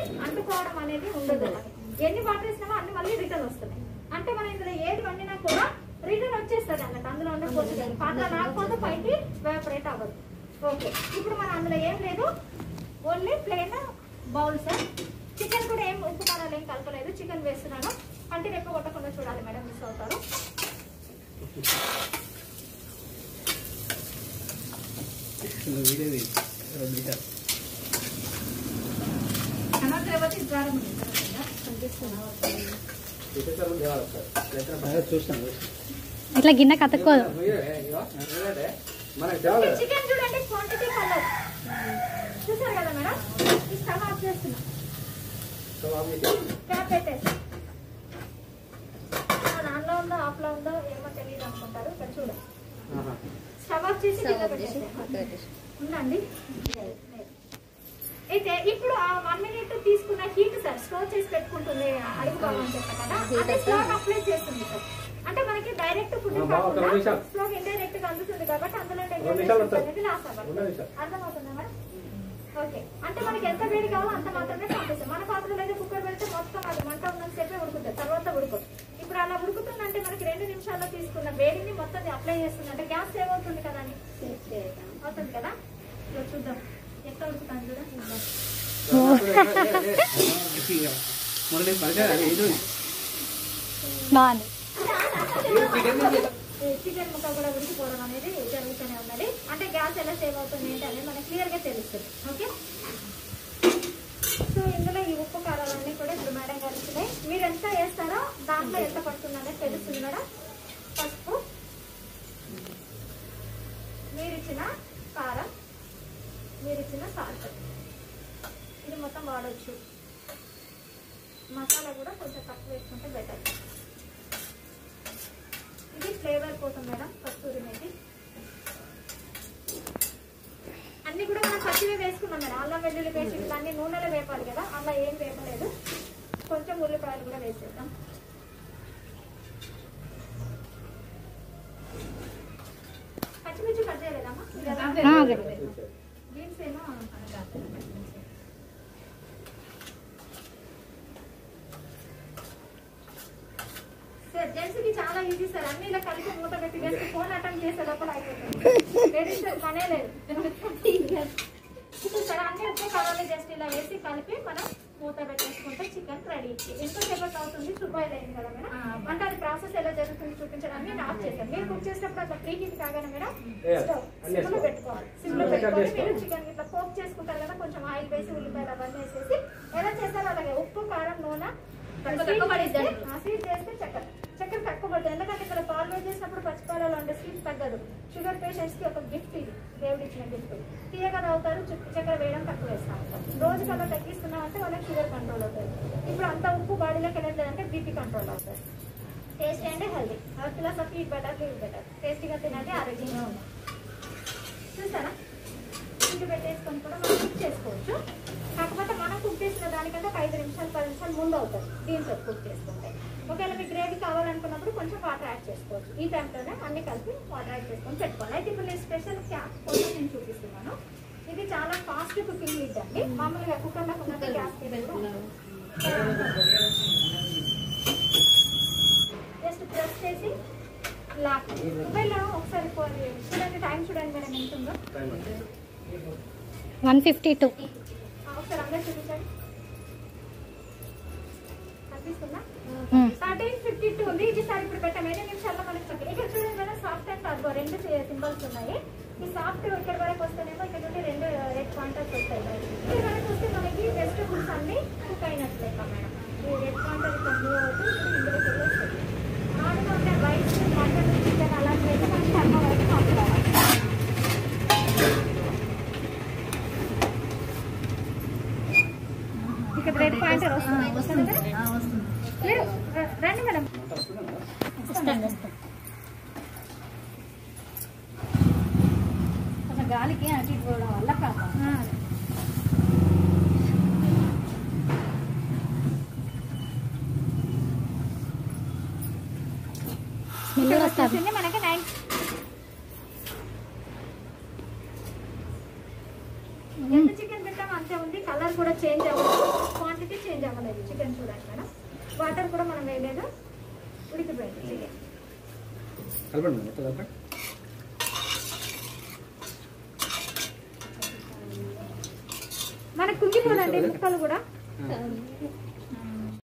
అంటుకోవడం అనేది ఉండదు ఎన్ని వాటర్ వేసినామో అన్ని మళ్ళీ రిటర్న్ వస్తున్నాయి అంటే మనం ఇందులో ఏది వండినా కూడా రిటర్న్ వచ్చేస్తుంది అన్నట్టు అందులో ఉన్న పోషకాలు పాత్ర రాకపోతే పైకి వేపరేట్ అవ్వదు ఓకే ఇప్పుడు మనం అందులో ఏం లేదు only plain bowl sir chicken కూడా ఏం ఉప్పు కారాలు ఏం కలపలేదు చికెన్ వేస్తున్నాను అంటే రెప్ప కొట్టకుండా చూడాలి మేడం మిస్ అవుతారు వీడియో తీయి. రెండు నిమిషాలు. అనంతరవతి ద్వారం అదే చూస్తాను చూస్తాను. ఇట్లా గిన్నె కతుక్కోదు మనకు తెలవదు చికెన్ చూడండి క్వాంటిటీ కలర్ చూసారు కదా మేడం ఈ స్టవ్ ఆఫ్ చేస్తున్నా క్యాప్ పెట్టేసి ఆన్లో ఉందో ఆఫ్ లో ఉందో ఏమో తెలియదు అనుకుంటారు ఇక్కడ చూడండి స్టవ్ ఆఫ్ చేసి కింద పెట్టేసి ఉందండి లేదు. అయితే ఇప్పుడు ఆ వన్ మినిట్ తీసుకున్న హీట్ సార్ స్టోర్ చేసి పెట్టుకుంటుంది అడుగు భాగం చెప్పా కదా అది స్లో అప్లై చేస్తుంది సార్ అంటే మనకి డైరెక్ట్ ఫుడ్ ఆ, బావ, ఒక రెండు నిమిషాలు. స్లో ఇండైరెక్ట్ గా అందుతుంది కాబట్టి అందులో రెండు నిమిషాలు ఉంటుంది. అనేది లాస్ అవ్వాలి రెండు నిమిషాలు. అర్థమవుతుందా మేడం ఓకే అంటే మనకి ఎంత వేడి కావాలో అంత మాత్రమే పంపిస్తాం మన పాత్రలో అయితే కుక్కర్ పెడితే మొత్తం అది మంట ఉన్నంత సేపే ఉడుకుతుంది తర్వాత ఉడుకు ఇప్పుడు అలా ఉడుకుతుందంటే మనకి రెండు నిమిషాల్లో తీసుకున్న వేడిని మొత్తం అప్లై చేస్తుంది అంటే గ్యాస్ సేవ్ అవుతుంది కదా అని అవుతుంది కదా ఇదిగో చూద్దాం ఎట్లా ఉడుకుతాను చూడండి మొన్న పరిచయం అది ఇది బాగుంది చికెన్ ముక్క కూడా ఉడికిపోవడం అనేది జరుగుతూనే ఉన్నది అంటే గ్యాస్ ఎలా సేవ్ అవుతుంది ఏంటి అనేది మనకి క్లియర్ గా తెలుస్తుంది ఓకే సో ఇందులో ఈ ఉప్పు కారాలన్నీ కూడా ఇప్పుడు మేడం గారు ఇచ్చినాయి మీరు ఎంత వేస్తారో దాంట్లో ఎంత పడుతుంది అనేది తెలుస్తుంది మేడం పసుపు మీరు ఇచ్చిన కారం మీరు ఇచ్చిన సాల్ట్ ఇది మొత్తం వాడచ్చు మసాలా కూడా కొంచెం తక్కువ వేసుకుంటే బెటర్ ఇది ఫ్లేవర్ కోసం మేడం కస్తూరి మేతి అన్ని కూడా మనం పచ్చివే వేసుకున్నాం మేడం అల్లం వెల్లుల్లి పేస్ట్ ఇట్లా అన్ని నూనెలో వేపాలి కదా అలా ఏం వేపలేదు కొంచెం ఉల్లిపాయలు కూడా వేసేద్దాం పచ్చిమిర్చి కట్ చేయలేదమ్మా ఆ, అదే. బీన్స్ ఏమో సార్ జెంట్స్ కి చాలా ఈజీ సార్ అన్ని ఇలా కలిపి మూత పెట్టి వేసి ఫోన్ అటెండ్ చేసే లోపల అయిపోతుంది లేడీస్ సార్ పనే లేదు ఇప్పుడు సార్ అన్ని ఉప్పు కావాలి జస్ట్ ఇలా వేసి కలిపి మనం మూత పెట్టేసుకుంటే చికెన్ రెడీ ఎంతసేపు అవుతుంది సుబాయిల్ అయింది కదా మేడం అంటే అది ప్రాసెస్ ఎలా జరుగుతుంది చూపించడానికి నేను ఆఫ్ చేశాను మీరు కుక్ చేసినప్పుడు అట్లా ప్రీ హీట్ కాగానే మేడం Yes. స్టవ్ అన్నీ సిమ్ లో వేసుకోవాలి. పెట్టుకోవాలి సిమ్ లో అన్నీ పెట్టుకొని వేసుకోవాలి. మీరు చికెన్ ఇట్లా పోప్ చేసుకుంటారు కదా కొంచెం ఆయిల్ వేసి ఉల్లిపాయలు అవన్నీ వేసేసి ఎలా చేస్తారో అలాగే ఉప్పు కారం నూనె తక్కువ పడిద్ది అండి. స్వీట్ చేస్తే చక్కెర చక్కెర తక్కువ పడుతుంది ఎందుకంటే ఇక్కడ పాలు వేడి చేసినప్పుడు పచ్చిపాలలో ఉండే స్వీట్ తగ్గదు షుగర్ పేషెంట్స్ కి ఒక గిఫ్ట్ ఇది దేవుడు ఇచ్చిన గిఫ్ట్ తీయగా తాగుతారు చుట్టూ చక్కెర వేయడం తక్కువ వేస్తాం రోజు కల్లా తగ్గిస్తున్నాం అంటే వాళ్ళకి షుగర్ కంట్రోల్ అవుతుంది ఇప్పుడు అంత ఉప్పు బాడీలోకి వెళ్ళట్లేదంటే బీపీ కంట్రోల్ అవుతుంది టేస్టీ అంటే healthy our philosophy eat better live better టేస్టీగా తినండి ఆరోగ్యంగా ఉన్నాం చూసారా ఇంటి పెట్టేసుకొని కూడా మనం కుక్ చేసుకోవచ్చు కాకపోతే మనం కుక్ చేసిన దానికంటే ఒక ఐదు నిమిషాలు పది నిమిషాలు ముందు అవుతుంది దీంతో కుక్ చేసుకుంటే ఒకవేళ మీకు గ్రేవీ కావాలనుకున్నప్పుడు కొంచెం వాటర్ యాడ్ చేసుకోవచ్చు ఈ టైంలోనే అన్ని కలిపి వాటర్ యాడ్ చేసుకొని పెట్టుకోవాలి అయితే ఇప్పుడు నేను స్పెషల్ క్యాప్ కోసం నేను చూపిస్తున్నాను ఇది చాలా ఫాస్ట్ కుకింగ్ లిడ్ అండి మామూలుగా కుక్కర్లో ఉన్నది గ్యాస్ జస్ట్ ప్రెస్ చేసి లాక్ మొబైల్లో ఒకసారి పోయి- చూడండి టైం చూడండి మేడం ఎంత ఉందో టైం అంటే. వన్ ఫిఫ్టీ టూ ఆ, ఒకసారి అందరూ చూపించండి కనిపిస్తుందా థర్టీన్ ఫిఫ్టీ టూ ఉంది ఇది సార్ ఇప్పుడు పెట్టాం ఎన్ని నిమిషాల్లో మనకి చెప్పి ఇక్కడ చూడండి మేడం సాఫ్ట్ అండ్ టర్బో రెండు సింబల్స్ ఉన్నాయి ఈ సాఫ్ట్ ఇక్కడ వరకు వస్తేనేమో ఇక్కడ నుండి రెండు రెడ్ పాయింటర్స్ వస్తాయి ఇక్కడ వరకు వస్తే మనకి వెజిటబుల్స్ అన్ని కుక్ అయినట్లు లెక్క మేడం ఈ రెడ్ పాయింటర్ ఇక్కడ మూవ్ అవుతూ ఇందులోకి వెళ్ళి వస్తుంది నార్మల్గా ఉండే రైస్ మటన్ చికెన్ అలాంటివి అయితే మనకి టర్బో వరకు పంపుకోవాలి ఇక్కడ రెడ్ పాయింటర్ వస్తుంది వస్తుంది కదా? లేదు, ర- రండి మేడం మంట వస్తుందా మేడం? కొంచెం గాలికి అటు ఇటు పోవడం వల్ల కాదు ఆ. ఇక్కడ వచ్చేసింది మనకి నైన్ ఎంత చికెన్ పెట్టామో అంతే ఉంది కలర్ కూడా చేంజ్ అవ్వదు క్వాంటిటీ అవ్వలేదు చికెన్ చూడండి మేడం వాటర్ కూడా మనం వేయలేదు ఉడికిపోయింది చికెన్ కలపండి మొత్తం కలపండి మనకు కుంగిపోదండి ముక్కలు కూడా ఆ.